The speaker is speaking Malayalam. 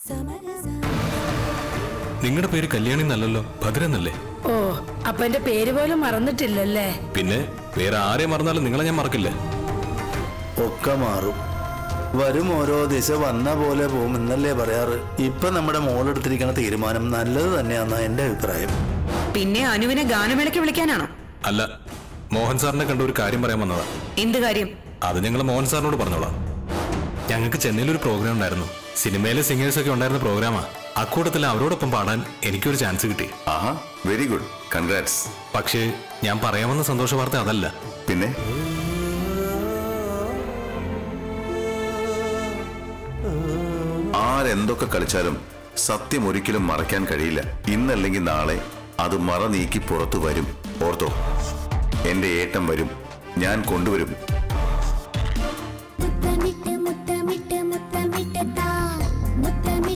നിങ്ങളുടെ പേര് കല്യാണി എന്നല്ലല്ലോ ഭദ്ര എന്നല്ലേ ഓ അപ്പൊ എന്റെ പേര് പോലും മറന്നിട്ടില്ലല്ലേ പിന്നെ വേറെ ആരെ മറന്നാലും നിങ്ങളെ ഞാൻ മറക്കില്ല ഒക്കെ മാറും വരും ഓരോ ദിശ വന്ന പോലെ പോകും എന്നല്ലേ പറയാറ് ഇപ്പൊ നമ്മുടെ മോളെടുത്തിരിക്കുന്ന തീരുമാനം നല്ലത് തന്നെയാന്നാ എന്റെ അഭിപ്രായം പിന്നെ അനുവിനെ ഗാനമേളയ്ക്ക് വിളിക്കാനാണോ അല്ല മോഹൻ സാറിനെ കണ്ട ഒരു കാര്യം പറയാൻ വന്നതാ എന്ത് കാര്യം അത് ഞങ്ങൾ മോഹൻ സാറിനോട് പറഞ്ഞോളാം ഞങ്ങൾക്ക് ചെന്നൈയിൽ ഒരു പ്രോഗ്രാം ഉണ്ടായിരുന്നു സിനിമയിലെ സിംഗേഴ്സ് ഒക്കെ ഉണ്ടായിരുന്ന പ്രോഗ്രാമാ അക്കൂട്ടത്തിൽ അവരോടൊപ്പം പാടാൻ എനിക്കൊരു ചാൻസ് കിട്ടി ആഹാ വെരി ഗുഡ് കൺഗ്രാറ്റ്സ് പക്ഷേ ഞാൻ പറയാമെന്ന സന്തോഷ വാർത്ത അതല്ല പിന്നെ ആരെന്തൊക്കെ കളിച്ചാലും സത്യം ഒരിക്കലും മറയ്ക്കാൻ കഴിയില്ല ഇന്നല്ലെങ്കിൽ നാളെ അത് മറ നീക്കി പുറത്തു വരും ഓർത്തോ എന്റെ ഏട്ടം വരും ഞാൻ കൊണ്ടുവരും